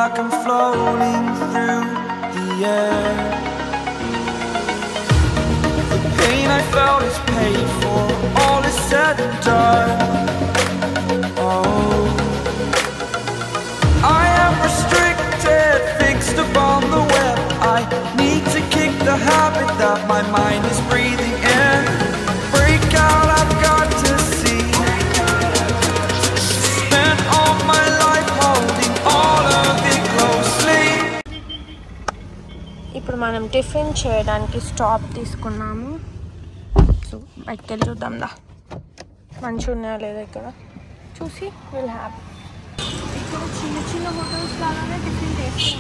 like I'm floating through the air. The pain I felt is paid for, all is said and done. Oh, I am restricted, fixed upon the web. I need to kick the habit that my mind is breathing in. Break out, I've got to see. Spent all my life holding all of it closely. ఇప్పుడు మనం tiffin చేయడానికి stop తీసుకున్నాము so బయటకు వెళ్ళి చూద్దాం దా మంచిగా ఉన్నాయా లేదా ఇక్కడ చూసి విల్ హ్యావ్ ఇక్కడ చిన్న చిన్న హోటల్స్ లాగానే టిఫిన్ టేస్ట్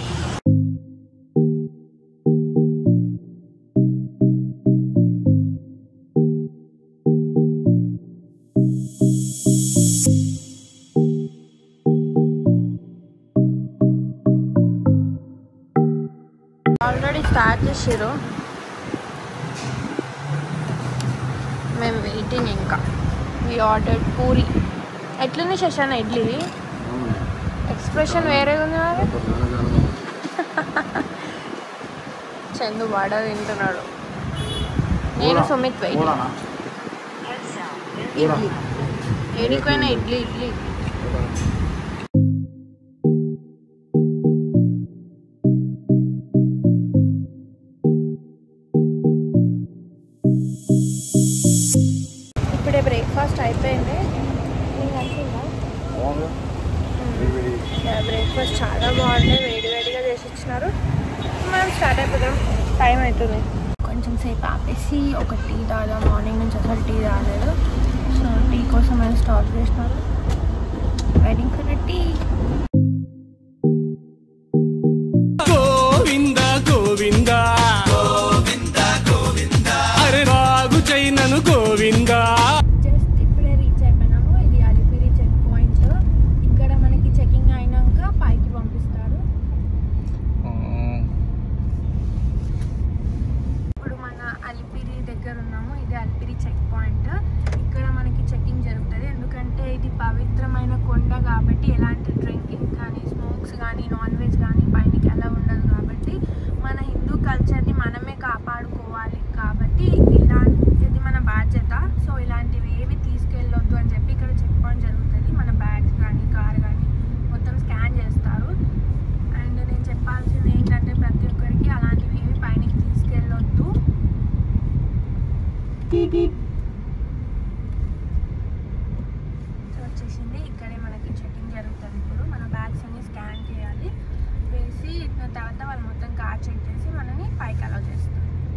ఆల్రెడీ స్టార్ట్ చేసారు మేము వెయిటింగ్ ఇంకా వి ఆర్డర్ పూరి ఎట్లుంది శశాన ఇడ్లీ ఎక్స్ప్రెషన్ వేరే ఉంది మరి చందు వడ తింటున్నాడు నేను సుమిత్ వెయిట్ ఇడ్లీ ఏడిపోయిన ఇడ్లీ ఇడ్లీ ఇప్పుడే బ్రేక్ఫాస్ట్ అయిపోయింది నీకు నచ్చిందా బ్రేక్ఫాస్ట్ చాలా బాగుంది వేడి వేడిగా చేసి ఇచ్చినారు మనం స్టార్ట్ అయిపోదాం టైం అవుతుంది కొంచెం సేపు ఆపేసి ఒక టీ తాగాం మార్నింగ్ నుంచి అసలు టీ తాగలేదు సో టీ కోసం మేము స్టాప్ చేసినారు waiting for tea Govinda Govinda అరే రాగు చైనను గోవింద జస్ట్ ఇప్పుడే రీచ్ అయిపోయినాము ఇది అలిపిరి చెక్ పాయింట్ ఇక్కడ మనకి చెకింగ్ అయినాక పైకి పంపిస్తారు ఇప్పుడు మన అలిపిరి దగ్గర ఉన్నాము ఇది అలిపిరి చెక్ పాయింట్ ఇక్కడ మనకి చెకింగ్ జరుగుతుంది ఎందుకంటే ఇది పవిత్రమైన కొండ కాబట్టి ఎలాంటి డ్రింకింగ్ కానీ స్మోక్స్ కానీ నాన్ వెజ్ కానీ పైనకి ఎలా ఉండదు కాబట్టి మన హిందూ కల్చర్ని మనమే కాపాడుకోవాలి కాబట్టి ఇలాంటి ఇది మన బాధ్యత సో ఇలాంటివి ఏవి తీసుకెళ్ళొద్దు అని చెప్పి ఇక్కడ చెక్ పాయింట్ జరుగుతుంది మన బ్యాగ్స్ కానీ కార్ కానీ మొత్తం స్కాన్ చేస్తారు అండ్ నేను చెప్పాల్సింది ఏంటంటే ప్రతి ఒక్కరికి అలాంటివి ఏవి పైనకి తీసుకెళ్ళొద్దు సో వచ్చేసింది ఇక్కడే మనకి చెకింగ్ జరుగుతుంది ఇప్పుడు మన బ్యాగ్స్ అన్ని స్కాన్ చేయాలి వేసి తర్వాత వాళ్ళు మొత్తం కార్ చెక్ చేసి మనని పైకి అలౌ చేస్తారు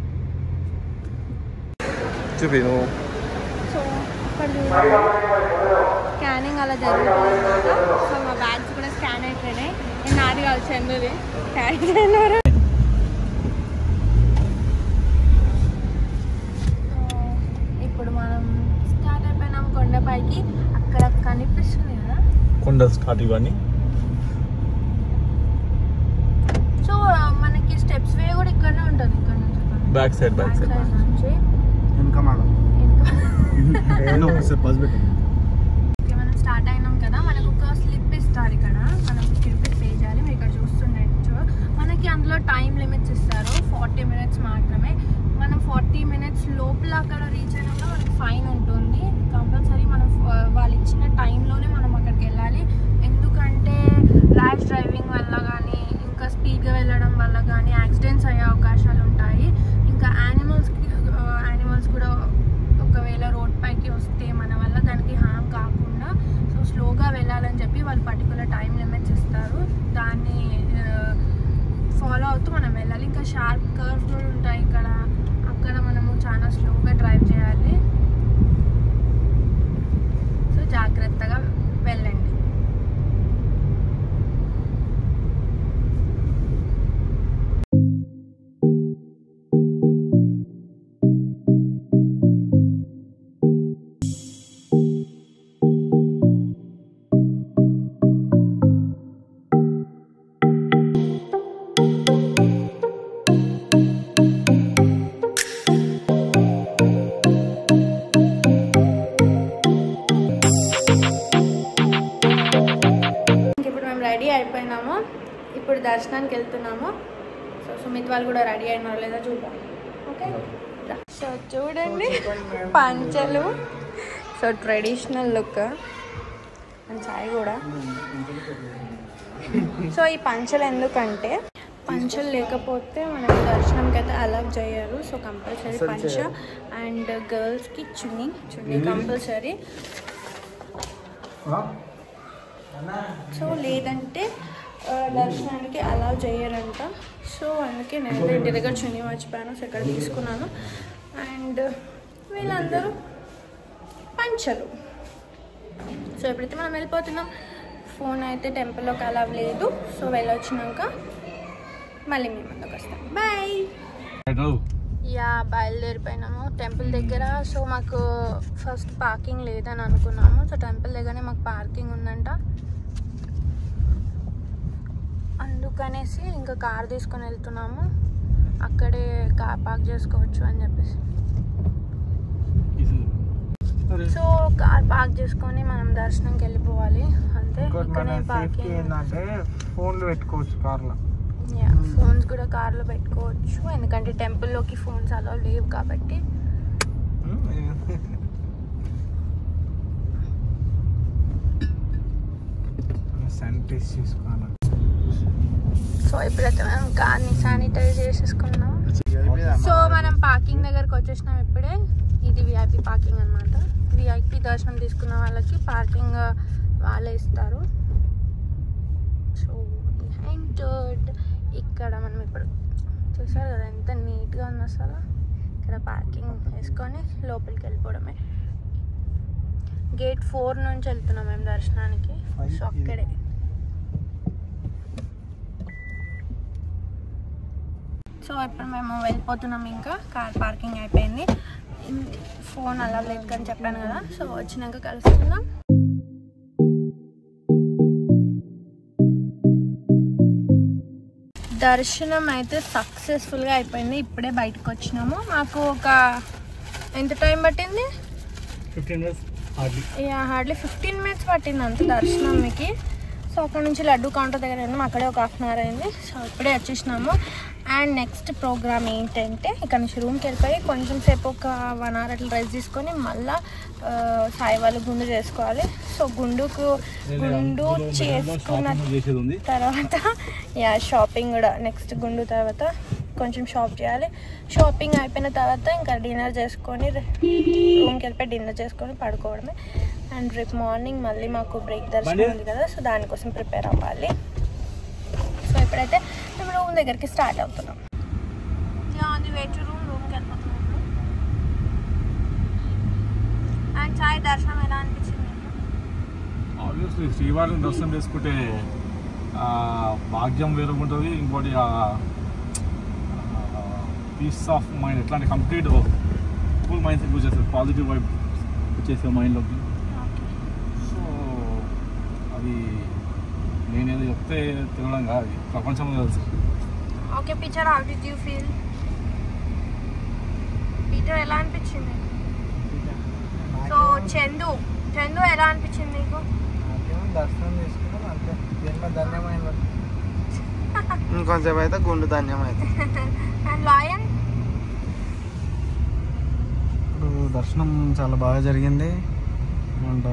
చూపి నువ్వు సో ఇక్కడ స్కానింగ్ అలా జరుగుతుంది అనమాట సో మా బ్యాగ్స్ కూడా స్కాన్ అయిపోయినాయి నేను నాది కాదు చందుది స్కాన్ చేయన్నారు సో ఇప్పుడు మనం స్టార్ట్ అయిపోయినాం కొండపైకి అక్కడ కనిపిస్తుంది కదా కొండ స్టార్ట్ ఇవన్నీ సో మనకి స్టెప్స్ వే కూడా ఇక్కడనే ఉంటుంది ఇక్కడ నుంచి back side back side side నుంచి వెనక మేడం ఇంకా ఒకసారి బస్ పెట్టండి ఓకే, మనం స్టార్ట్ అయినాం కదా మనకు ఒక స్లిప్ ఇస్తారు ఇక్కడ మనం ఫిఫ్టీ రూపీస్ పే చేయాలి మీరు ఇక్కడ చూస్తుండొచ్చు మనకి అందులో టైం లిమిట్స్ ఇస్తారు ఫార్టీ మినిట్స్ మాత్రమే మనం ఫార్టీ మినిట్స్ లోపల అక్కడ రీచ్ అయినాక మనకి ఫైన్ ఉంటుంది కంపల్సరీ మనం ఫ- వాళ్ళు ఇచ్చిన టైంలోనే మనం అక్కడికి వెళ్ళాలి ఎందుకంటే ర్యాష్ డ్రైవింగ్ వల్ల కానీ ఇంకా స్పీడ్గా వెళ్ళడం వల్ల కానీ యాక్సిడెంట్స్ అయ్యే అవకాశాలు ఉంటాయి ఇంకా యానిమల్స్కి యానిమల్స్ కూడా ఒకవేళ రోడ్ పైకి వస్తే మన వల్ల దానికి హామ్ కాకుండా సో స్లోగా వెళ్ళాలని చెప్పి వాళ్ళు పర్టికులర్ టైం లిమిట్స్ ఇస్తారు దాన్ని ఫాలో అవుతూ మనం వెళ్ళాలి ఇంకా షార్ప్ కర్వ్స్ కూడా ఉంటాయి ఇక్కడ అక్కడ మనము చాలా స్లోగా డ్రైవ్ చేయాలి సో జాగ్రత్తగా వెళ్ళండి ఇప్పుడు దర్శనానికి వెళ్తున్నాము సో సుమిత్ వాళ్ళు కూడా రెడీ అయినారో లేదో చూద్దాం ఓకే సో చూడండి పంచలు so traditional look and chai కూడా సో ఈ పంచలు ఎందుకంటే పంచలు లేకపోతే మనకి దర్శనంకి అయితే అలౌ చేయరు సో కంపల్సరీ పంచ అండ్ గర్ల్స్కి చున్నీ చున్నీ కంపల్సరీ సో లేదంటే ఆ, దర్శనానికి అలౌ చేయరంట సో అందుకే నేను ఇంటి దగ్గర చున్నీ మర్చిపోయాను సో ఇక్కడ తీసుకున్నాను అండ్ వీళ్ళందరూ పంచలు సో ఎప్పుడైతే మనం వెళ్ళిపోతున్నాం ఫోన్ అయితే టెంపుల్లోకి అలా లేదు సో వెళ్ళొచ్చినాక మళ్ళీ మేము ముందుకు వస్తాం బాయ్ యా బయలుదేరిపోయినాము టెంపుల్ దగ్గర సో మాకు ఫస్ట్ పార్కింగ్ లేదని అనుకున్నాము సో టెంపుల్ దగ్గరనే మాకు పార్కింగ్ ఉందంట అందుకనేసి ఇంకా కార్ తీసుకొని వెళ్తున్నాము అక్కడే కార్ పార్క్ చేసుకోవచ్చు అని చెప్పేసి సో కార్ పార్క్ చేసుకొని మనం దర్శనంకి వెళ్ళిపోవాలి అంతే ఇంకోటి మన ఇక్కడే సేఫ్టీ పార్కింగ్ ఏంటంటే ఫోన్లు పెట్టుకోవచ్చు కార్లో యా ఫోన్స్ కూడా కార్లో పెట్టుకోవచ్చు ఎందుకంటే టెంపుల్లోకి ఫోన్స్ అలా లేవు కాబట్టి శానిటైజ్ చేసుకోవాలి సో ఇప్పుడైతే మనం కార్ని శానిటైజ్ చేసేసుకున్నాం సో మనం పార్కింగ్ దగ్గరకు వచ్చేసినాం ఇప్పుడే ఇది విఐపి పార్కింగ్ అనమాట విఐపి దర్శనం తీసుకున్న వాళ్ళకి పార్కింగ్ వాళ్ళే ఇస్తారు సో ఎంటర్డ్ ఇక్కడ మనం ఇప్పుడు చూసారు కదా ఎంత నీట్గా ఉంది అసలు ఇక్కడ పార్కింగ్ వేసుకొని లోపలికి వెళ్ళిపోవడమే గేట్ ఫోర్ నుంచి వెళ్తున్నాం మేము దర్శనానికి సో అక్కడే సో ఇప్పుడు మేము వెళ్ళిపోతున్నాం ఇంకా కార్ పార్కింగ్ అయిపోయింది ఫోన్ అలా లేదు అని చెప్పాను కదా సో వచ్చినాక కలుసుకుందాం దర్శనం అయితే సక్సెస్ఫుల్గా అయిపోయింది ఇప్పుడే బయటకు వచ్చినాము మాకు ఒక ఎంత టైం పట్టింది fifteen days hardly yeah hardly fifteen minutes పట్టింది అంత దర్శనంకి సో అక్కడ నుంచి లడ్డు కౌంటర్ దగ్గర ఉన్నాం అక్కడే ఒక హాఫ్ అన్ అవర్ అయింది సో ఇప్పుడే వచ్చేసినాము అండ్ నెక్స్ట్ ప్రోగ్రామ్ ఏంటంటే ఇక్కడ నుంచి రూమ్కి వెళ్ళిపోయి కొంచెం సేపు ఒక వన్ అవర్ అట్లా రెస్ట్ తీసుకొని మళ్ళా ఆ, సాయి వాళ్ళు గుండు చేసుకోవాలి సో గుండుకు గుండు చేసుకున్న చేసేది ఉంది తర్వాత యా షాపింగ్ కూడా నెక్స్ట్ గుండు తర్వాత కొంచెం షాప్ చేయాలి షాపింగ్ అయిపోయిన తర్వాత ఇంకా డిన్నర్ చేసుకొని రూమ్కి వెళ్ళిపోయి డిన్నర్ చేసుకొని పడుకోవడమే అండ్ రేపు మార్నింగ్ మళ్ళీ మాకు బ్రేక్ దర్శనం ఉంది కదా సో దానికోసం ప్రిపేర్ అవ్వాలి సో ఇప్పుడైతే మేము రూమ్ దగ్గరికి స్టార్ట్ అవుతున్నాం on the way to room రూమ్కి వెళ్ళిపోతున్నాం ఇప్పుడు అండ్ చాయ్ దర్శనం ఎలా అనిపించింది ఆబ్వియస్లీ శ్రీవారిని దర్శనం చేసుకుంటే ఆ, భాగ్యం వేరు ఉంటుంది ఇంకోటి పీస్ ఆఫ్ మైండ్ ఎట్లా అంటే కంప్లీట్ ఫుల్ మైండ్ సెట్ వచ్చేస్తుంది పాజిటివ్ వైబ్ వచ్చేసే మైండ్లోకి సో అది నేనేదో చెప్తే తినడం కాదు అది ప్రపంచంలో తెలుసు okay picture how did you feel Peter ఎలా అనిపించింది సో చందు చందు ఎలా అనిపించింది నీకు దర్శనం చేసుకున్నాం అంతే జన్మ ధన్యమైన ఇంకొంచెం అయితే గుండు ధన్యమైంది అండ్ లాయన్ ఇప్పుడు దర్శనం చాలా బాగా జరిగింది అండ్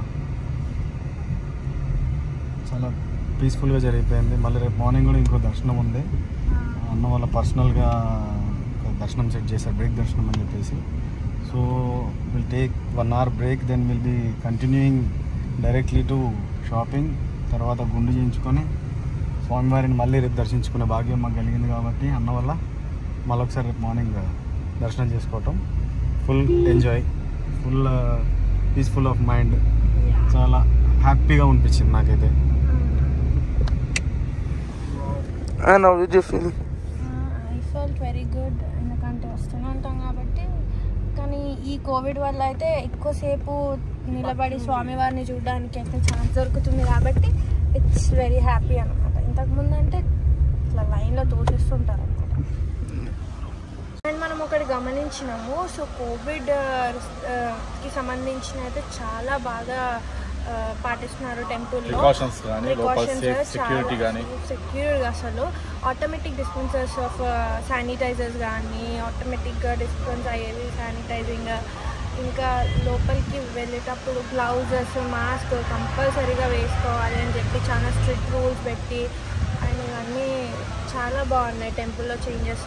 చాలా పీస్ఫుల్గా జరిగిపోయింది మళ్ళీ రేపు మార్నింగ్ కూడా ఇంకో దర్శనం ఉంది అన్న వాళ్ళ పర్సనల్గా ఒక దర్శనం సెట్ చేశారు బ్రేక్ దర్శనం అని చెప్పేసి so will take one hour break then will be continuing directly to shopping తర్వాత గుండు చేయించుకొని స్వామివారిని మళ్ళీ రేపు దర్శించుకునే భాగ్యం మాకు కలిగింది కాబట్టి అన్న వల్ల మళ్ళీ ఒకసారి రేపు మార్నింగ్ దర్శనం చేసుకోవటం full enjoy full peaceful of mind చాలా హ్యాపీగా అనిపించింది నాకైతే And how did you feel? I felt very good ఎందుకంటే వస్తూనే ఉంటాం కాబట్టి కానీ ఈ కోవిడ్ వల్ల అయితే ఎక్కువసేపు నిలబడి స్వామివారిని చూడడానికి అయితే ఛాన్స్ దొరుకుతుంది కాబట్టి ఇట్స్ వెరీ హ్యాపీ అనమాట ఇంతకుముందు అంటే ఇట్లా లైన్లో తోసేస్తుంటారు అనమాట అండ్ మనం ఒకటి గమనించినాము సో కోవిడ్ ఆ, కి సంబంధించిన అయితే చాలా బాగా ఆ, పాటిస్తున్నారు టెంపుల్లో Precautions గానీ, లోపల safe security గానీ. సెక్యూర్ అసలు ఆటోమేటిక్ డిస్పెన్సర్స్ ఆఫ్ శానిటైజర్స్ కానీ ఆటోమేటిక్గా డిస్పెన్స్ అయ్యేవి శానిటైజింగ్ ఇంకా లోపలికి వెళ్ళేటప్పుడు గ్లౌజెస్ మాస్క్ కంపల్సరీగా వేసుకోవాలి అని చెప్పి చాలా స్ట్రిక్ట్ రూల్స్ పెట్టి అండ్ ఇవన్నీ చాలా బాగున్నాయి టెంపుల్లో చేంజెస్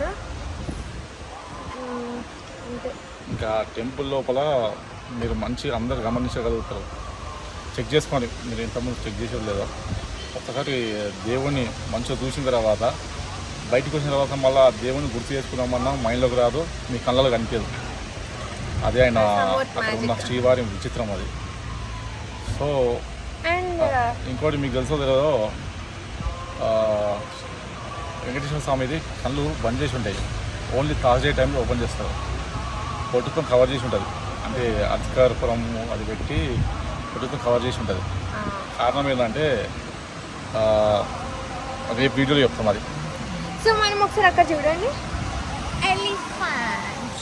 అంతే ఇంకా టెంపుల్ లోపల మీరు మంచి అందరు గమనించగలుగుతారు చెక్ చేసుకోండి మీరు ఇంతకుముందు చెక్ చేసేది లేదో ఒక్కసారి దేవుణ్ణి మంచిగా చూసిన తర్వాత బయటకు వచ్చిన తర్వాత మళ్ళీ దేవుని గుర్తు చేసుకున్నామన్నా మైండ్లోకి రాదు మీ కళ్ళలో కనిపించదు అదే ఆయన Somewhat అక్కడ ఉన్న magic. శ్రీవారి విచిత్రం అది సో అండ్ ఇంకోటి మీకు తెలుసో తెలియదో ఆ, వెంకటేశ్వర స్వామిది కళ్ళు బంద్ చేసి ఉంటాయి ఓన్లీ థర్స్డే టైంలో ఓపెన్ చేస్తారు పొట్టుతో కవర్ చేసి ఉంటుంది అంటే అధికారపురం అది పెట్టి పొట్టుతో కవర్ చేసి ఉంటుంది కారణం ఏంటంటే ఆ, రేపు వీడియోలో చెప్తాం అది సో మనం ఒకసారి అక్కడ చూడండి ఎలిఫెంట్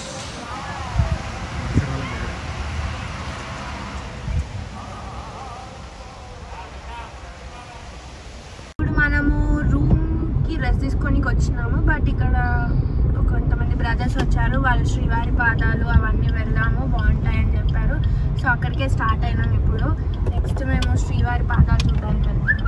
ఇప్పుడు మనము రూమ్కి రెస్ట్ తీసుకోనికి వచ్చినాము బట్ ఇక్కడ కొంతమంది బ్రదర్స్ వచ్చారు వాళ్ళు శ్రీవారి పాదాలు అవన్నీ వెళ్దాము బాగుంటాయని చెప్పారు సో అక్కడికే స్టార్ట్ అయినాం ఇప్పుడు నెక్స్ట్ మేము శ్రీవారి పాదాలు చూడడానికి వెళ్తాము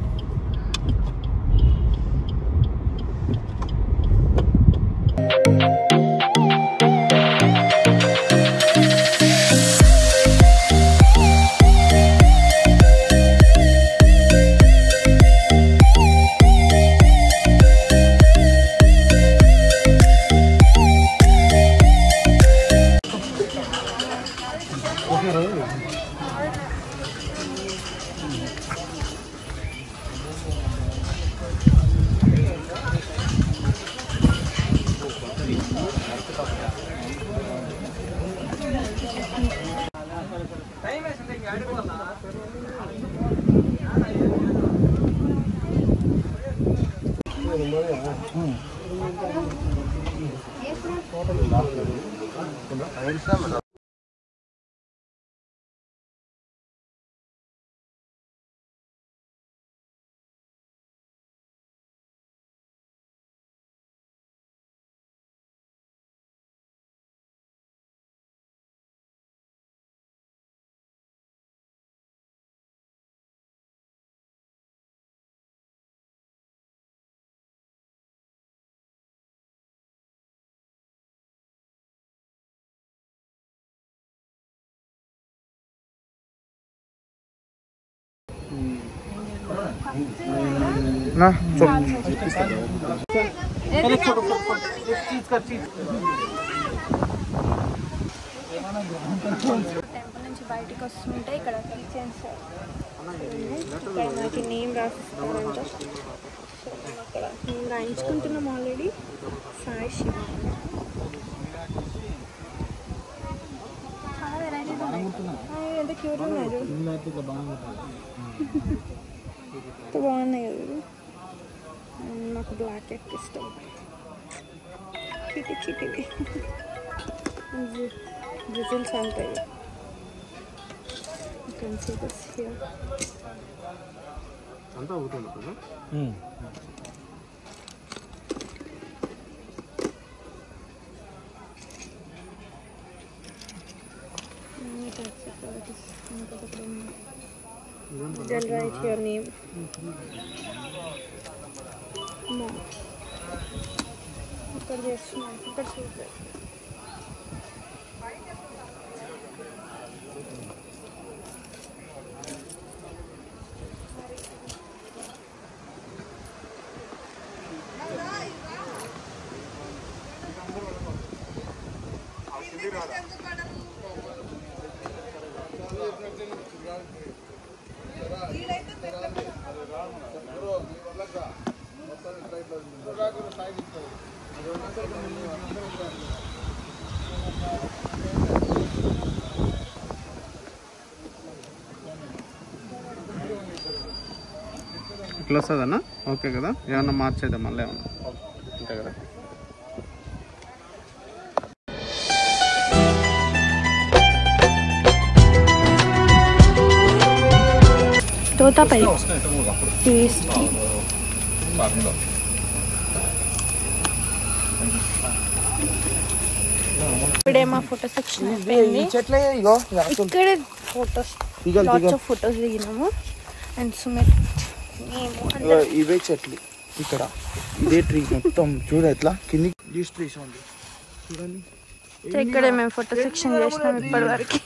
టెంపుల్ నుంచి బయటకు వస్తుంటే ఇక్కడ కిచెన్స్ మనకి నేమ్ రాసిస్తారంట సో మనం అక్కడ మేము రాయించుకుంటున్నాం ఆల్రెడీ సాయి శివ చాలా వెరైటీస్ ఉన్నాయి ఆ, ఎంత క్యూట్ ఉన్నాయి చూడు. ఎంత బాగున్నాయి కదా ఇవి. మ్మ్, నాకు బ్లాక్ ఎక్కువ ఇష్టం చిటి చిటివి బ్రిజిల్స్ అంటాయి You can see this here. అంతా అవుతుంది కదా Mm, that's it, that is- ఇంకా ఒకటి ఉంది. Then write your name. Mom. ఇక్కడ చేస్తున్నాను ఇక్కడ చూడలేదు ఇట్లా వస్తుందన్నా ఓకే కదా ఏమన్నా మార్చేద్దాం మళ్ళీ ఏమన్నా అంతే కదా తోతాపై వస్తున్నాయి ఇంతకుముందు అప్పుడు టేస్టీ కాకుండా ఇప్పుడే మా ఫోటో సెక్షన్ అయిపోయింది చెట్లే ఇగో ఇక్కడే ఫొటోస్ దిగాలి, లాట్స్ దిగాలి. ఆఫ్ ఫొటోస్ దిగినాము అండ్ సుమిత్ మేము ఇగో ఇవే చెట్లు ఇక్కడ ఇదే ట్రీ మొత్తం చూడ ఎట్లా కింది లీస్ ట్రీస్ ఉంది చూడండి సో ఇక్కడే మేము ఫోటో సెక్షన్ చేసినాం ఇప్పటి వరకు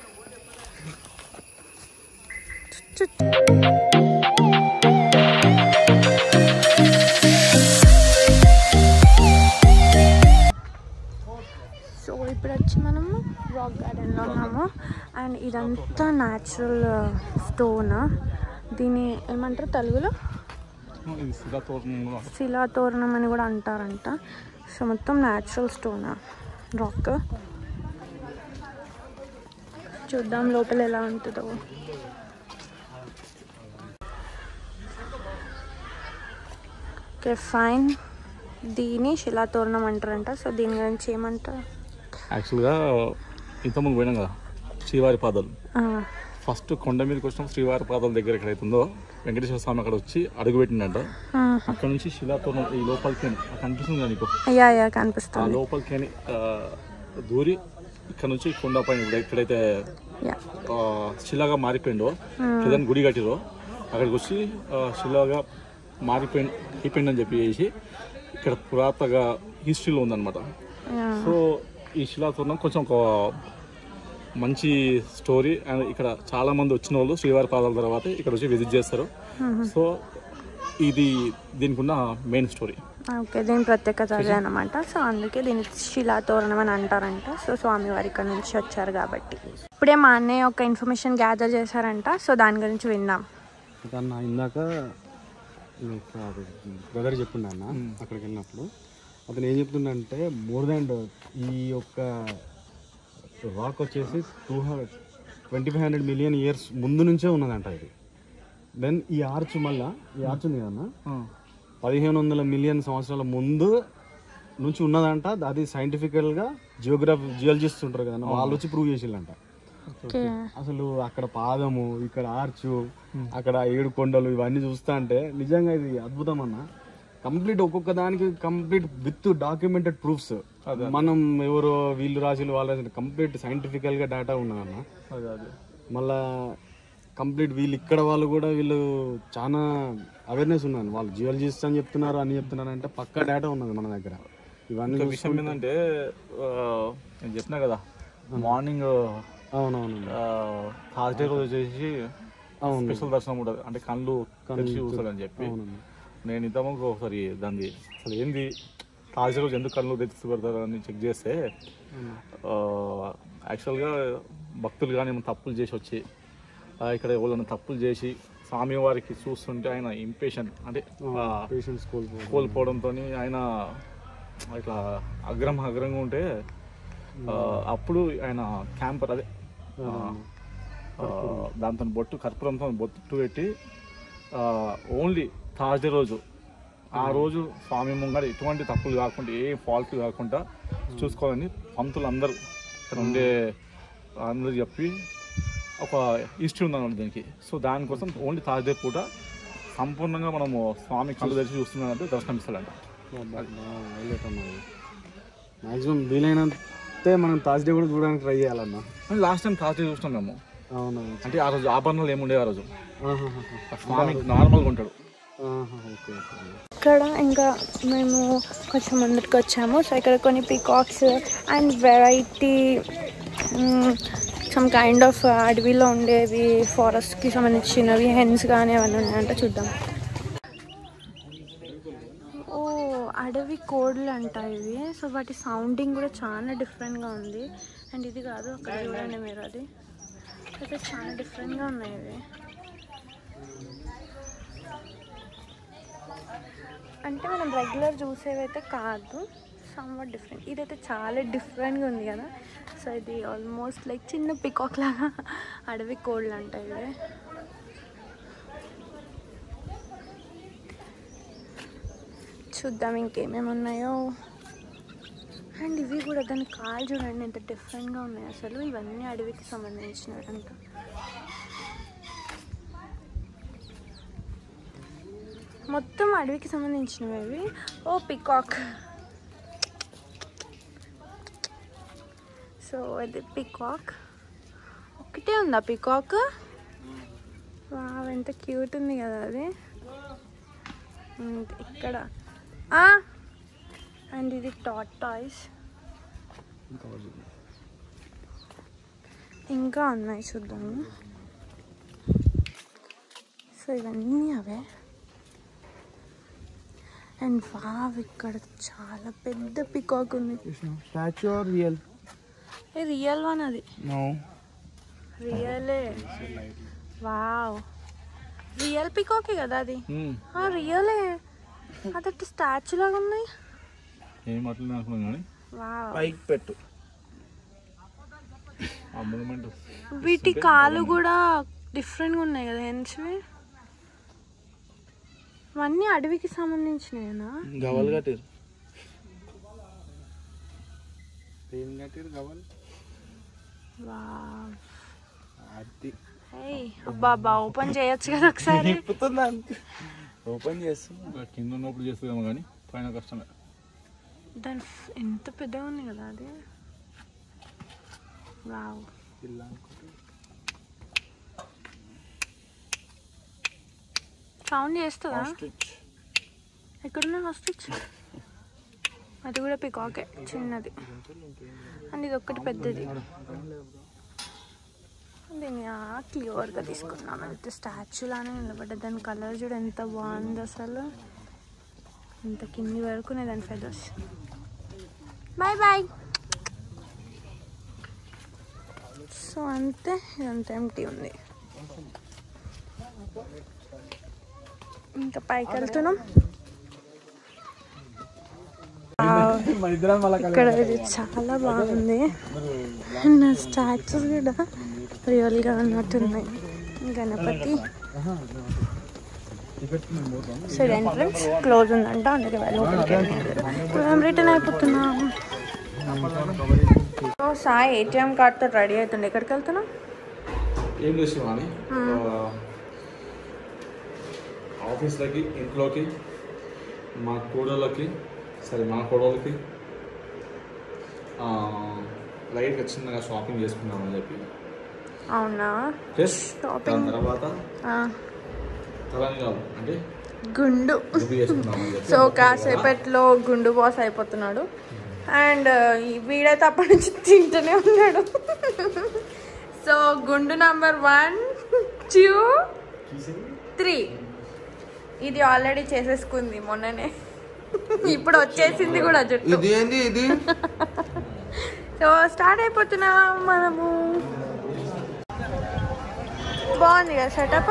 సో ఇప్పుడు వచ్చి మనము రాక్ గార్డెన్లో ఉన్నాము అండ్ ఇదంతా న్యాచురల్ స్టోన్ దీన్ని ఏమంటారు తెలుగులో ఇది సిద్ధా తోట శిలాతోరణం అని కూడా అంటారంట సో మొత్తం న్యాచురల్ స్టోన్ రాక్ చూద్దాం లోపల ఎలా ఉంటుందో ఓకే ఫైన్ దీని శిలాతోరణం అంటారంట సో దీని గురించి ఏమంటారు యాక్చువల్గా ఇంతకుముందు పోయినాం కదా శ్రీవారి పాదాలు ఆ, ఫస్ట్ కొండ మీదకి వచ్చిన శ్రీవారి పాదాల దగ్గర ఎక్కడైతుందో వెంకటేశ్వర స్వామి అక్కడ వచ్చి అడుగు పెట్టిండంట ఆ, అక్కడ నుంచి శిలాతోరణం ఈ లోపలికి అక్కడ కనిపిస్తుంది కదా నీకు యా యా ఆ కనిపిస్తుంది లోపలికి ఆ, దూరి ఇక్కడ నుంచి కొండ పైన ఇప్పుడు ఎక్కడైతే యా ఆ, శిలాగా మారిపోయిందో ఏదైనా గుడి కట్టిరో అక్కడికి వచ్చి ఆ, శిలాగా మారిపోయి అయిపోయిందని చెప్పి చేసి ఇక్కడ పురాతగా హిస్టరీలో ఉందన్నమాట యా సో ఈ శిలాతోరణం కొంచెం ఒక మంచి స్టోరీ అండ్ ఇక్కడ చాలా మంది వచ్చిన వాళ్ళు శ్రీవారి పాదాల తర్వాత ఇక్కడ వచ్చి విజిట్ చేస్తారు సో ఇది దీనికి ఉన్న మెయిన్ స్టోరీ ఓకే దీని ప్రత్యేకత అదే అనమాట సో అందుకే దీన్ని శిలాతోరణం అని అంటారంట సో స్వామివారి ఇక్కడ నుంచి వచ్చారు కాబట్టి ఇప్పుడే మా అన్నయ్య ఒక ఇన్ఫర్మేషన్ గ్యాదర్ చేశారంట సో దాని గురించి విందాం అన్న ఇందాక బ్రదర్ చెప్పిండు అన్న అక్కడికి వెళ్ళినప్పుడు అతను ఏం చెప్తుండంటే మోర్ దాన్ ఈ యొక్క రాక్ వచ్చేసి two hundred twenty five hundred million years ముందు నుంచే ఉన్నదంట ఇది దెన్ ఈ ఆర్చ్ మళ్ళా ఈ ఆర్చ్ ఉంది కదన్నా పదిహేను వందల మిలియన్ సంవత్సరాల ముందు నుంచి ఉన్నదంట అది సైంటిఫికల్గా జియోగ్రఫీ జియాలజిస్ట్ ఉంటారు కదా వాళ్ళు వచ్చి ప్రూవ్ చేసిందంట ఓకే అసలు అక్కడ పాదము ఇక్కడ ఆర్చు అక్కడ ఏడు కొండలు ఇవన్నీ చూస్తా అంటే నిజంగా ఇది అద్భుతం అన్న కంప్లీట్ ఒక్కొక్క దానికి కంప్లీట్ విత్ డాక్యుమెంటెడ్ ప్రూఫ్స్ మనం ఎవరో వీళ్ళు రాసిన వాళ్ళు రాసిన కంప్లీట్ సైంటిఫికల్ గా డేటా ఉన్నదన్న అదే అదే మళ్ళా కంప్లీట్ వీళ్ళు ఇక్కడ వాళ్ళు కూడా వీళ్ళు చాలా అవేర్నెస్ ఉన్నది వాళ్ళు జియాలజిస్ట్ అని చెప్తున్నారు అని చెప్తున్నారు అంటే పక్కా డేటా ఉన్నది మన దగ్గర ఇవన్నీ ఇంకా విషయం ఏంటంటే ఆ, నేను చెప్పినా కదా మార్నింగ్ అవునవును థర్స్డే రోజు వచ్చేసి అవును స్పెషల్ దర్శనం ఉంటుంది అంటే కళ్ళు తెరిచి చూస్తాడని చెప్పి అవునన్నా. నేను ఇంతకు ఒకసారి దాన్ని అసలు ఏంది థర్స్డే రోజు ఎందుకు కళ్ళు తెరిచి పెడతారు అని చెక్ చేస్తే యాక్చువల్గా భక్తులు కానీ ఏమైనా తప్పులు చేసి వచ్చి ఆ, ఇక్కడ ఎవరైనా తప్పులు చేసి స్వామి వారికి చూస్తుంటే ఆయన ఇంపేషెంట్ అంటే ఆ, పేషెంట్స్ కోల్పో కోల్పోవడంతో ఆయన ఇట్లా అగ్రం అగ్రంగా ఉంటే ఆ, అప్పుడు ఆయన క్యాంపర్ అదే ఆ, ఆ, దాంతో బొట్టు కర్పూరంతో బొట్టు పెట్టి ఓన్లీ థర్స్డే రోజు ఆ రోజు స్వామి ముంగడ ఎటువంటి తప్పులు కాకుండా ఏ ఫాల్ట్ కాకుండా చూసుకోవాలని పంతులు అందరూ ఇక్కడ ఉండే అందరూ చెప్పి ఒక హిస్టరీ ఉందన్నమాట దీనికి సో దానికోసం ఓన్లీ థర్స్డే పూట సంపూర్ణంగా మనము స్వామి కళ్ళు తెరిచి చూస్తున్నామంటే దర్శనం ఇస్తాడంట హైలైట్ అన్నది మ్యాక్సిమం వీలైనంతే మనం థర్స్డే కూడా చూడడానికి ట్రై చేయాలన్నా లాస్ట్ టైం థర్స్డే చూసినాం మేము అవునా అంటే ఆ రోజు ఆభరణాలు ఏముండే ఆ రోజు ఆహాహాహా. ఆ స్వామి నార్మల్గా ఉంటాడు ఆహా, ఓకే ఓకే ఇక్కడ ఇంకా మేము కొంచెం ముందుకు వచ్చాము సో ఇక్కడ కొన్ని peacocks and variety some kind of అడవిలో ఉండేవి ఫారెస్ట్కి సంబంధించినవి హెన్స్ కానీ అవన్నీ ఉన్నాయంట చూద్దాం ఓ అడవి కోడ్లు అంట ఇవి సో వాటి సౌండింగ్ కూడా చాలా డిఫరెంట్గా ఉంది అండ్ ఇది కాదు అక్కడ చూడండి మీరు అది అయితే చాలా డిఫరెంట్గా ఉన్నాయి ఇవి అంటే మనం రెగ్యులర్ చూసేవైతే కాదు సమ్వాట్ డిఫరెంట్ ఇదైతే చాలా డిఫరెంట్గా ఉంది కదా సో ఇది ఆల్మోస్ట్ లైక్ చిన్న పికాక్ లాగా అడవి కోళ్ళు అంటాయి ఇవి చూద్దాం ఇంకేమేమి ఉన్నాయో అండ్ ఇవి కూడా దాని కాలు చూడండి ఎంత డిఫరెంట్గా ఉన్నాయి అసలు ఇవన్నీ అడవికి సంబంధించినవి అంట మొత్తం అడవికి సంబంధించినవి ఇవి ఓ పికాక్ సో ఇది పికాక్ ఒకటే ఉందా పికాక్ వావ్ ఎంత క్యూట్ ఉంది కదా అది And ఇక్కడ అండ్ ఇది టాట్ టాయ్స్ ఇంకా ఉన్నాయి చూద్దాము సో ఇవన్నీ అవే అండ్ వావ్ ఇక్కడ చాలా పెద్ద పికాక్ ఉంది statue or real a real one అది నో రియలే వావ్ రియల్ పికాకే కదా అది ఆ, రియలే అదట్టు స్టాచ్యూ లాగా ఉన్నాయి ఏం మాట్లాడినా అనుకున్నాం కానీ వావ్ పైకి పెట్టు ఆ మూమెంట్ వీటి కాళ్ళు కూడా డిఫరెంట్గా ఉన్నాయి కదా హెన్స్వి ఇవన్నీ అడవికి సంబంధించినవేనా గవల్ కట్టిరు ఏం కట్టిరు గవల్ వావ్ అది ఏయ్ అబ్బా అబ్బా ఓపెన్ చేయొచ్చు కదా ఒకసారి నిప్పుతుందా ఓపెన్ చేస్తున్నా ఇంకా కింద ఉన్నప్పుడు చేస్తుందేమో కానీ పైన కష్టమే దాని ఫ్- ఎంత పెద్దగా ఉంది కదా అది వావ్ ఇలా అనుకుంటే సౌండ్ చేస్తుందా ఆస్ట్రిచ్ ఎక్కడున్నా హాస్టిచ్ అది కూడా పికాకే చిన్నది అండ్ ఇది ఒక్కటి పెద్దది దీన్ని క్లియర్గా తీసుకున్నాం అయితే స్టాచ్యూ లానే నిలబడ్డది దాని కలర్ చూడ ఎంత బాగుంది అసలు ఇంత కింది వరకు ఉన్నాయి దాని ఫెదర్స్ బాయ్ బాయ్ సో అంతే ఇదంతా ఎంటీ ఉంది ఇంకా పైకి వెళ్తున్నాం ఇక్కడ ఇది చాలా బాగుంది నా స్టాచ్యూస్ కూడా రియల్గా ఉన్నట్టున్నాయి గణపతి సో ఎంట్రన్స్ క్లోజ్ ఉందంట అందుకే వాళ్ళు లోపలికి వెళ్ళలేదు. ఇప్పుడు మేము రిటర్న్ అయిపోతున్నాం సో సాయి ఏటీఎం కార్డ్తో రెడీ అవుతుండే ఎక్కడికి వెళ్తున్నాం ఏం చేస్తున్నాం అని ఆఫీస్లకి ఇంట్లోకి మా కోడళ్ళకి సరే మా కోడళ్ళకి లైట్గా చిన్నగా షాపింగ్ చేసుకుందామని చెప్పి అవునా ప్లస్ Shopping. దాని తర్వాత ఆ, తలని కాదు అంటే గుండు రుబ్బి చేసుకుందామని చెప్పి సో కాసేపట్లో గుండు బాస్ అయిపోతున్నాడు అండ్ వీడైతే అప్పటి నుంచి తింటూనే ఉన్నాడు సో గుండు నంబర్ వన్ టూ త్రీ ఇది ఆల్రెడీ చేసేసుకుంది మొన్ననే ఇప్పుడు వచ్చేసింది కూడా జుట్టు ఇది ఏంది ఇది సో స్టార్ట్ అయిపోతున్నాం మనము బాగుంది కదా సెటప్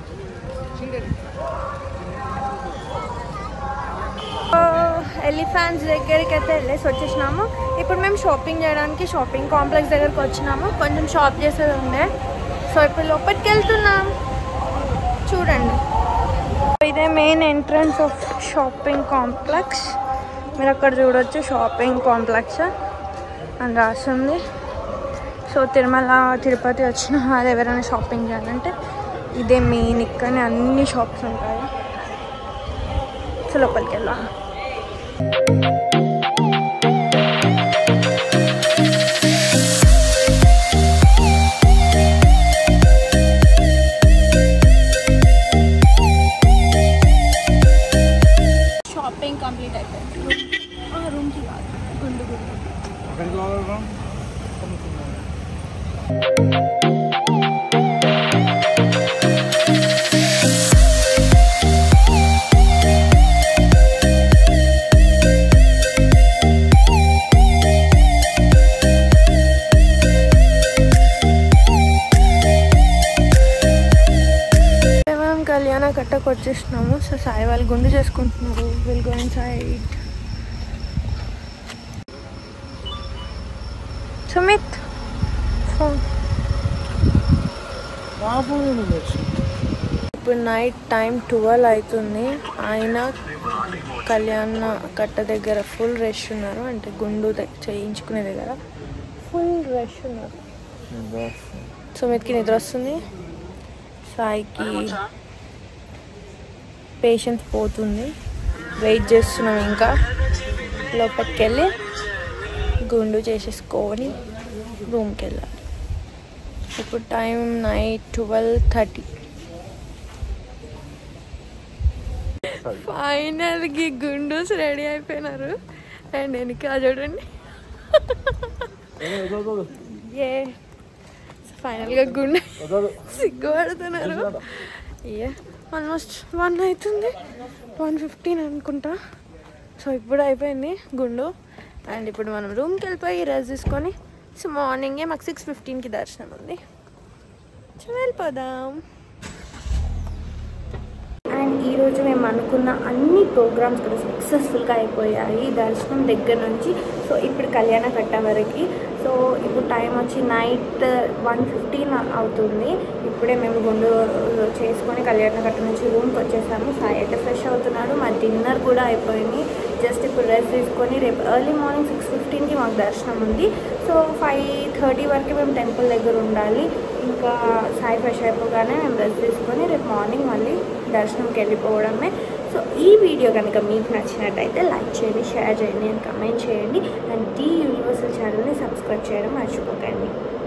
ఎలిఫాన్స్ దగ్గరికి అయితే వెళ్ళేసి వచ్చేసినాము ఇప్పుడు మేము షాపింగ్ చేయడానికి షాపింగ్ కాంప్లెక్స్ దగ్గరికి వచ్చినాము కొంచెం షాప్ చేసేది ఉండే సో ఇప్పుడు లోపలికి వెళ్తున్నాం చూడండి ఇదే main entrance of shopping complex మీరు అక్కడ చూడొచ్చు షాపింగ్ కాంప్లెక్స్ అని రాస్తుంది సో తిరుమల తిరుపతి వచ్చిన వాళ్ళు ఎవరైనా షాపింగ్ చేయాలంటే ఇదే మెయిన్ ఇక్కడనే అన్ని షాప్స్ ఉంటాయి సో లోపలికి వెళ్దాం షాపింగ్ కంప్లీట్ అయిపోయింది రూమ్కి కాదు గుండు గుండు ఎక్కడికి పోవాలి మనం కళ్యాణ కట్టకు వచ్చేసినాము సో సాయి వాళ్ళు గుండు చేసుకుంటున్నారు విల్ గో ఇన్ సైడ్ సుమిత్ ఫోన్ ఇప్పుడు నైట్ టైం ట్వెల్వ్ అవుతుంది ఆయన కళ్యాణ కట్ట దగ్గర ఫుల్ రష్ ఉన్నారు అంటే గుండు దగ్- చేయించుకునే దగ్గర ఫుల్ రష్ ఉన్నారు సుమిత్కి నిద్ర వస్తుంది సాయికి పేషెన్స్ పోతుంది వెయిట్ చేస్తున్నాం ఇంకా లోపలికి వెళ్ళి గుండు చేసేసుకొని రూమ్కి వెళ్ళాలి ఇప్పుడు టైం నైట్ ట్వెల్వ్ థర్టీ ఫైనల్కి గుండూస్ రెడీ అయిపోయినారు అండ్ వెనక చూడండి ఏ ఫైనల్గా గుండె సిగ్గుపడుతున్నారు ఏ ఆల్మోస్ట్ వన్ అవుతుంది వన్ ఫిఫ్టీన్ అనుకుంటా సో ఇప్పుడు అయిపోయింది గుండు అండ్ ఇప్పుడు మనం రూమ్కి వెళ్ళిపోయి రెస్ట్ తీసుకొని సో మార్నింగే మాకు సిక్స్ ఫిఫ్టీన్కి దర్శనం ఉంది సో వెళ్ళిపోదాం అండ్ ఈరోజు మేము అనుకున్న అన్ని ప్రోగ్రామ్స్ కూడా సక్సెస్ఫుల్గా అయిపోయాయి దర్శనం దగ్గర నుంచి సో ఇప్పుడు కళ్యాణ కట్ట వరకు సో ఇప్పుడు టైం వచ్చి నైట్ వన్ ఫిఫ్టీన్ అవుతుంది ఇప్పుడే మేము గుండు చేసుకొని కళ్యాణ కట్ట నుంచి రూమ్కి వచ్చేసాము సాయి అయితే ఫ్రెష్ అవుతున్నాడు మా డిన్నర్ కూడా అయిపోయింది జస్ట్ ఇప్పుడు రెస్ట్ తీసుకొని రేపు ఎర్లీ మార్నింగ్ సిక్స్ ఫిఫ్టీన్కి మాకు దర్శనం ఉంది సో ఫైవ్ థర్టీ వరకు మేము టెంపుల్ దగ్గర ఉండాలి ఇంకా సాయి ఫ్రెష్ అయిపోగానే మేము రెస్ట్ తీసుకొని రేపు మార్నింగ్ మళ్ళీ దర్శనంకి వెళ్ళిపోవడమే సో ఈ వీడియో కనుక మీకు నచ్చినట్టయితే లైక్ చేయండి షేర్ చేయండి అండ్ కమెంట్ చేయండి అండ్ టీ యూనివర్సల్ ఛానల్ని సబ్స్క్రైబ్ చేయడం మర్చిపోకండి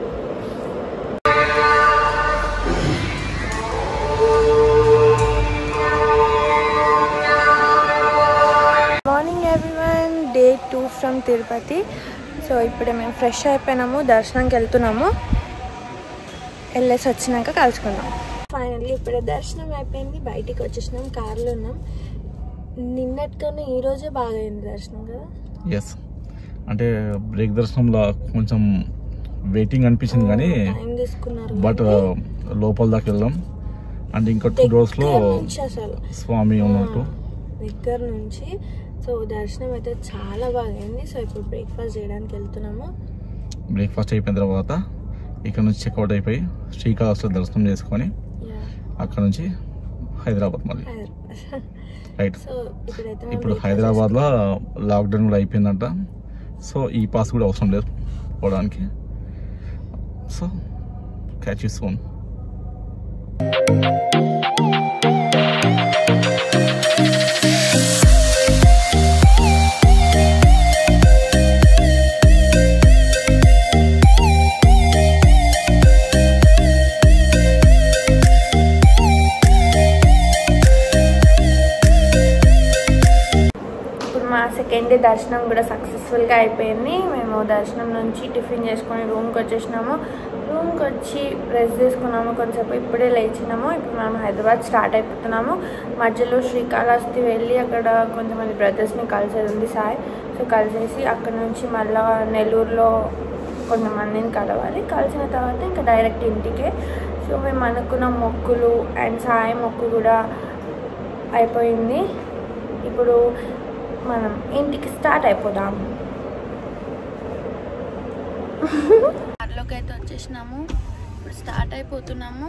morning everyone day two from Tirupati so ఇప్పుడే మేము ఫ్రెష్ అయిపోయినాము దర్శనంకి వెళ్తున్నాము వెళ్ళేసి వచ్చినాక కలుసుకుందాం ఫైనల్లీ ఇప్పుడే దర్శనం అయిపోయింది బయటికి వచ్చేసినాం కార్లో ఉన్నాం నిన్నటికన్నా ఈ రోజే బాగా అయింది దర్శనం కదా ఎస్ అంటే బ్రేక్ దర్శనంలో కొంచెం వెయిటింగ్ అనిపించింది కానీ టైం తీసుకున్నారు బట్ లోపల దాకా వెళ్దాం అండ్ ఇంకా టూ డోర్స్లో దగ్గర నుంచి అసలు స్వామి ఉన్నట్టు దగ్గర నుంచి సో దర్శనం అయితే చాలా బాగా అయింది సో ఇప్పుడు బ్రేక్ఫాస్ట్ చేయడానికి వెళ్తున్నాము బ్రేక్ఫాస్ట్ అయిపోయిన తర్వాత ఇక్కడ నుంచి చెక్అవుట్ అయిపోయి శ్రీకాళహస్తిలో దర్శనం చేసుకొని యా అక్కడ నుంచి హైదరాబాద్ మళ్ళీ హైదరాబాద్ రైట్ సో ఇప్పుడైతే మేము ఇప్పుడు breakfast హైదరాబాద్లో లాక్డౌన్ కూడా అయిపోయిందంట సో ఈ పాస్ కూడా అవసరం లేదు పోవడానికి సో క్యాచ్ యూ సోన్ ఇప్పుడు మా సెకండ్ డే దర్శనం కూడా సక్సెస్ఫుల్గా అయిపోయింది మేము దర్శనం నుంచి టిఫిన్ చేసుకొని రూమ్కి వచ్చేసినాము రూమ్కి వచ్చి రెస్ట్ తీసుకున్నాము కొంచెంసేపు ఇప్పుడే లేచినాము ఇప్పుడు మనం హైదరాబాద్ స్టార్ట్ అయిపోతున్నాము మధ్యలో శ్రీకాళహస్తి వెళ్ళి అక్కడ కొంతమంది బ్రదర్స్ని కలిసేది ఉంది సాయి సో కలిసేసి అక్కడ నుంచి మళ్ళా నెల్లూరులో కొంతమందిని కలవాలి కలిసిన తర్వాత ఇంకా డైరెక్ట్ ఇంటికే సో మేము అనుకున్న మొక్కులు అండ్ సాయి మొక్కు కూడా అయిపోయింది ఇప్పుడు మనం ఇంటికి స్టార్ట్ అయిపోదాం కార్లోకి అయితే వచ్చేసినాము ఇప్పుడు స్టార్ట్ అయిపోతున్నాము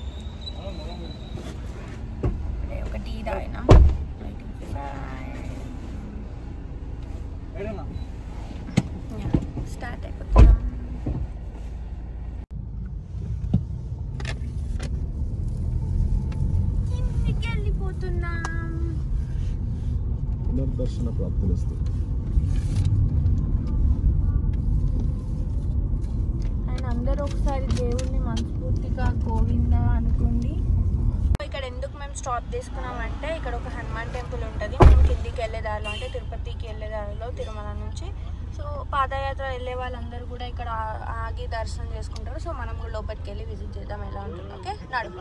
ఇప్పుడే ఒక టీ తాగినాం స్టార్ట్ అయిపోతున్నాం ఇంటికి వెళ్ళిపోతున్నాం పునర్దర్శన ప్రాప్తులస్తు అండ్ అందరూ ఒకసారి దేవుణ్ణి మనస్ఫూర్తిగా గోవింద అనుకోండి ఇక్కడ ఎందుకు మేము స్టాప్ తీసుకున్నామంటే ఇక్కడ ఒక హనుమాన్ టెంపుల్ ఉంటుంది మనం కిందికి వెళ్ళే దారిలో అంటే తిరుపతికి వెళ్ళే దారిలో తిరుమల నుంచి సో పాదయాత్ర వెళ్ళే వాళ్ళందరూ కూడా ఇక్కడ ఆ- ఆగి దర్శనం చేసుకుంటారు సో మనం కూడా లోపలికి వెళ్ళి విజిట్ చేద్దాం ఎలా ఉంటుంది ఓకే నడుపు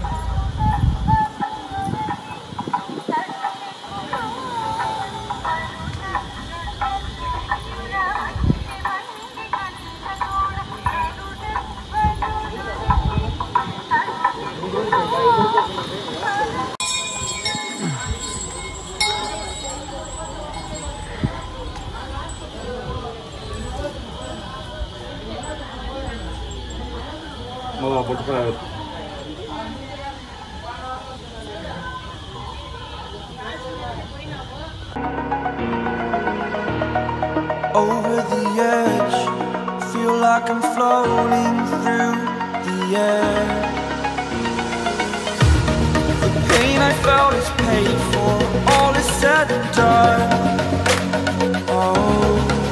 over the edge. Feel like I'm floating through the air. The pain I felt is paid for. All is said and done. Oh.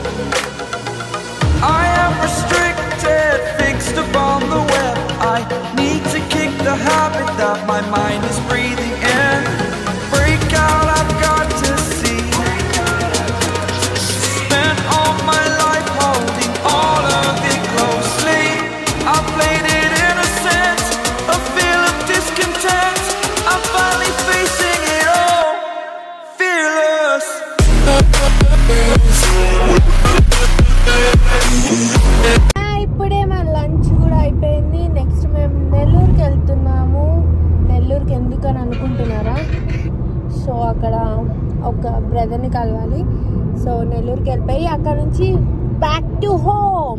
I am restricted, fixed upon the web. I need to kick the habit that my mind is breathing in. Break out, I've got to see. Spent all my life holding all of it closely. I played it innocent, a feel of discontent. I'm finally facing it all, fearless. ఆ, ఇప్పుడే మన lunch కూడా అయిపోయింది next మేము నెల్లూరుకి వెళ్తున్నాము నెల్లూరుకి ఎందుకు అని అనుకుంటున్నారా సో అక్కడ ఒక బ్రదర్ని కలవాలి సో నెల్లూరుకి వెళ్ళిపోయి అక్కడ నుంచి back to home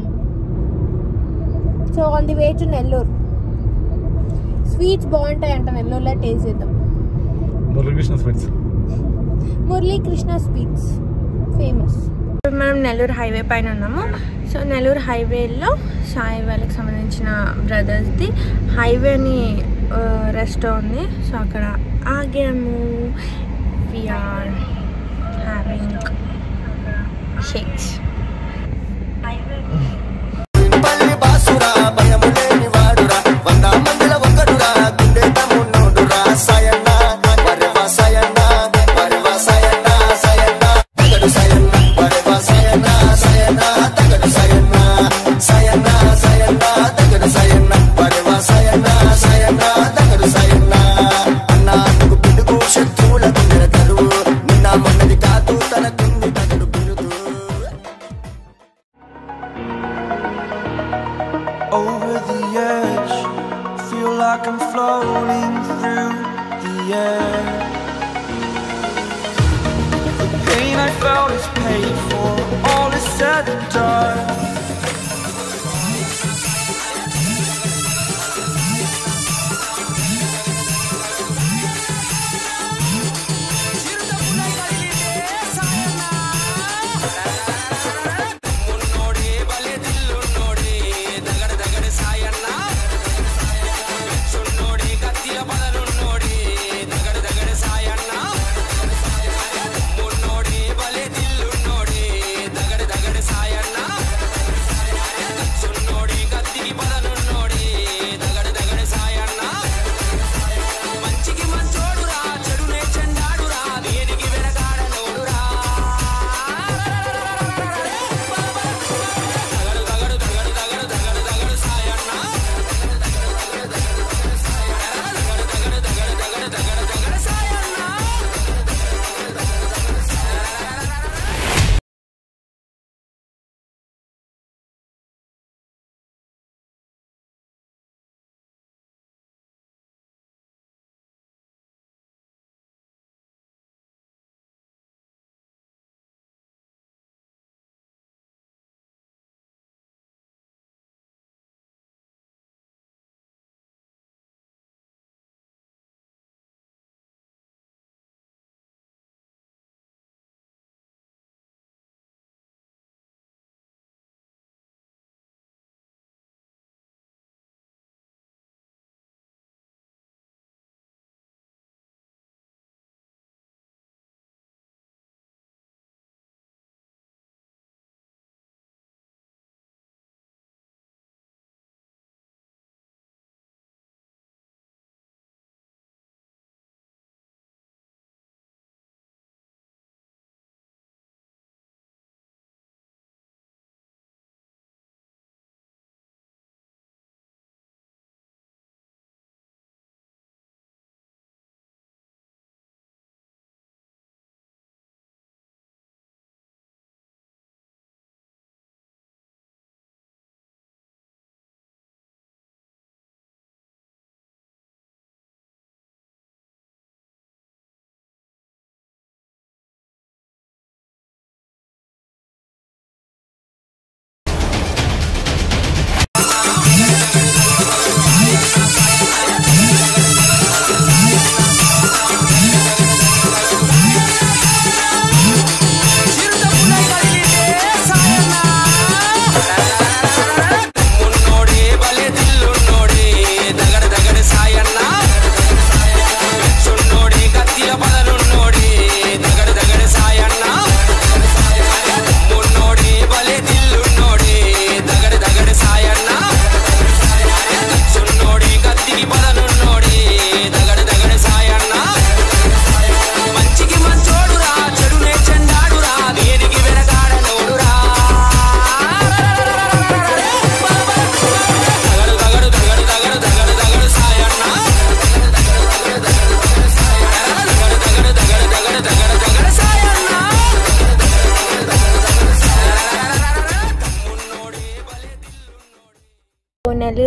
so on the way to Nellore sweets బాగుంటాయి అంట నెల్లూరులో టేస్ట్ చేద్దాం Muralikrishna sweets Muralikrishna sweets famous మనం నెల్లూరు హైవే పైన ఉన్నాము సో నెల్లూరు హైవేలో సాయి వాళ్ళకి సంబంధించిన బ్రదర్స్ది హైవేని రెస్ట్ ఉంది సో అక్కడ ఆగాము విఆర్ హ్యావింగ్ షేక్స్ పల్లి బాసురా భయము లేని వాడురా వంద మందిల ఒక్కడురా గుండె తమ్మున్నోడురా సాయన్న వరవా సాయన్న వరవా సాయన్న సాయన్న తగడు సాయన్న వరవా సాయన్న సాయన్న తగడు సాయన్న సాయన్న సాయన్న తగడు సాయన్న వరవా సాయన్న సాయన్న తగడు సాయన్న అన్న అందుకు పిడుగు శత్రువుల గుండెల తరువు నిన్న మొన్నది కాదు తనకుంది తగడు పిడుగు over the edge. Feel like I'm floating through the air. The pain I felt is paid for. All is said and done. Sayanna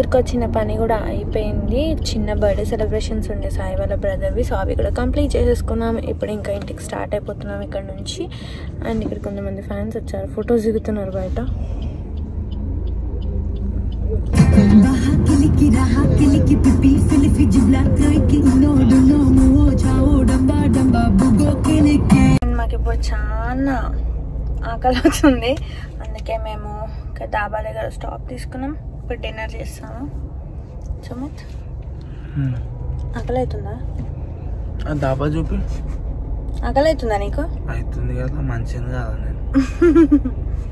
ఇంటికి వచ్చిన పని కూడా అయిపోయింది చిన్న బర్త్డే సెలబ్రేషన్స్ ఉండే సాయి వాళ్ళ బ్రదర్వి సో అవి కూడా కంప్లీట్ చేసేసుకున్నాం ఇప్పుడు ఇంకా ఇంటికి స్టార్ట్ అయిపోతున్నాం ఇక్కడ నుంచి అండ్ ఇక్కడ కొంతమంది ఫ్యాన్స్ వచ్చారు ఫొటోస్ దిగుతున్నారు బయట Baha kiliki raha kiliki pipi filifi jibla kriki nodu nomu chao damba damba bugo kiliki and మాకు ఇప్పుడు చాలా ఆకలి అవుతుంది అందుకే మేము ఇక్కడ డాబా దగ్గర స్టాప్ తీసుకున్నాం ఇప్పుడు డిన్నర్ చేస్తాము సుమిత్ ఆకలి అవుతుందా ఆ దాబా చూపి ఆకలి అవుతుందా నీకు అవుతుంది కదా మంచిది కాదా నేను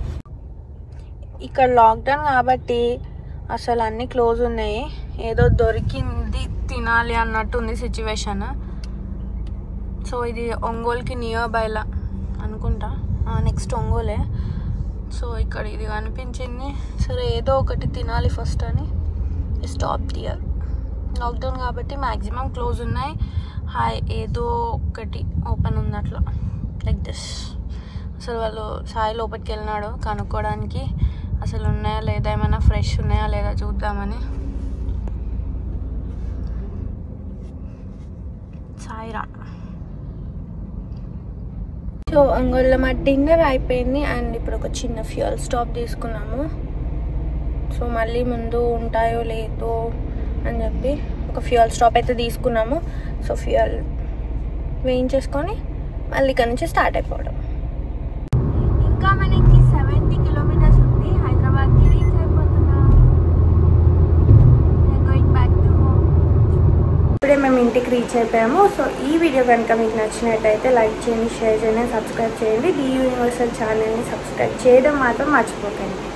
ఇక్కడ లాక్డౌన్ కాబట్టి అసలు అన్నీ క్లోజ్ ఉన్నాయి ఏదో దొరికింది తినాలి అన్నట్టు ఉంది సిచ్యువేషన్ సో ఇది ఒంగోలుకి నియర్ బైలా అనుకుంటా నెక్స్ట్ ఒంగోలే సో ఇక్కడ ఇది కనిపించింది సరే ఏదో ఒకటి తినాలి ఫస్ట్ అని స్టాప్ దియర్ లాక్డౌన్ కాబట్టి మ్యాక్సిమం క్లోజ్ ఉన్నాయి హాయ్ ఏదో ఒకటి ఓపెన్ ఉంది అట్లా లైక్ దిస్ అసలు వాళ్ళు సాయి లోపలికి వెళ్ళినాడు కనుక్కోవడానికి అసలు ఉన్నాయా లేదా ఏమైనా ఫ్రెష్ ఉన్నాయా లేదా చూద్దామని సాయిరా సో ఒంగోలులో మా డిన్నర్ అయిపోయింది అండ్ ఇప్పుడు ఒక చిన్న ఫ్యూయల్ స్టాప్ తీసుకున్నాము సో మళ్ళీ ముందు ఉంటాయో లేదో అని చెప్పి ఒక ఫ్యూయల్ స్టాప్ అయితే తీసుకున్నాము సో ఫ్యూయల్ వేయించేసుకొని మళ్ళీ ఇక్కడ నుంచి స్టార్ట్ అయిపోవడం ఇంకా మనకి సెవెంటీ కిలోమీటర్స్ ఉంది హైదరాబాద్కి రీచ్ అయిపోతున్నాం గోయింగ్ బ్యాక్ టు ఇప్పుడే మేము ఇంటికి రీచ్ అయిపోయాము సో ఈ వీడియో కనుక మీకు నచ్చినట్టయితే లైక్ చేయండి షేర్ చేయండి సబ్స్క్రైబ్ చేయండి డి యూనివర్సల్ ఛానల్ని సబ్స్క్రైబ్ చేయడం మాత్రం మర్చిపోకండి